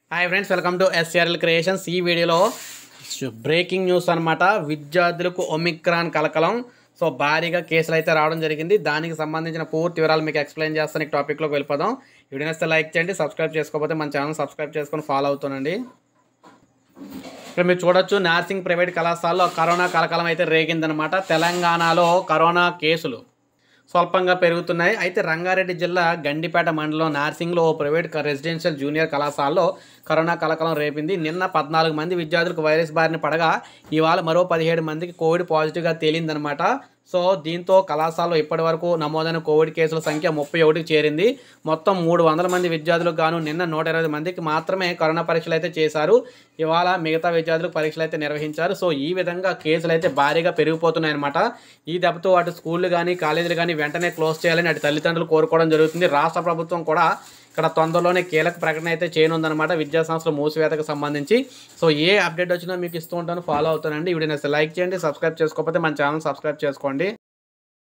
hi friends welcome to SRL creations ఈ వీడియోలో breaking news అనమాట విద్యార్థులకు ఒమిక్రాన్ కలకలం సో భారీగా కేసులు అయితే రావడం జరిగింది దానికి సంబంధించిన పూర్తి వివరాలు మీకు ఎక్స్ప్లెయిన్ చేస్తాను ఈ టాపిక్లోకి వెళ్ళిపోదాం వీడియో నచ్చితే లైక్ చేయండి సబ్స్క్రైబ్ చేసుకోకపోతే మన ఛానల్ సబ్స్క్రైబ్ చేసుకొని ఫాలో అవుతానండి ఇక్కడ మీరు చూడొచ్చు నర్సింగ్ ప్రైవేట్ కళాశాలలో కరోనా కలకలం అయితే రేగిందనమాట తెలంగాణలో కరోనా కేసులు స్వల్పంగా పెరుగుతున్నాయి అయితే రంగారెడ్డి జిల్లా గండిపేట మండలం నార్సింగ్లో ఓ ప్రైవేట్ క- రెసిడెన్షియల్ జూనియర్ కళాశాలలో కరోనా కలకలం రేపింది నిన్న పద్నాలుగు మంది విద్యార్థులకు వైరస్ బారిన పడగా ఇవాళ మరో పదిహేడు మందికి కోవిడ్ పాజిటివ్గా తేలిందనమాట సో దీంతో కళాశాలలో ఇప్పటి వరకు నమోదైన కోవిడ్ కేసుల సంఖ్య ముప్పై ఒకటికి చేరింది మొత్తం మూడు వందల మంది విద్యార్థులకు గాను నిన్న నూట ఇరవై మందికి మాత్రమే కరోనా పరీక్షలు అయితే చేశారు ఇవాళ మిగతా విద్యార్థులకు పరీక్షలు అయితే నిర్వహించారు సో ఈ విధంగా కేసులు అయితే భారీగా పెరిగిపోతున్నాయి అనమాట ఈ దెబ్బతో అటు స్కూళ్ళు కానీ కాలేజీలు కానీ వెంటనే క్లోజ్ చేయాలని అటు తల్లిదండ్రులు కోరుకోవడం జరుగుతుంది రాష్ట్ర ప్రభుత్వం కూడా ఇక్కడ తొందరలోనే కీలక ప్రకటన అయితే చేయనుందనమాట విద్యా సంస్థల మూసివేతకు సంబంధించి సో ఏ అప్డేట్ వచ్చినా మీకు ఇస్తూ ఉంటాను ఫాలో అవుతానండి వీడియో నచ్చితే లైక్ చేయండి సబ్స్క్రైబ్ చేసుకోకపోతే మన ఛానల్ సబ్స్క్రైబ్ చేసుకోండి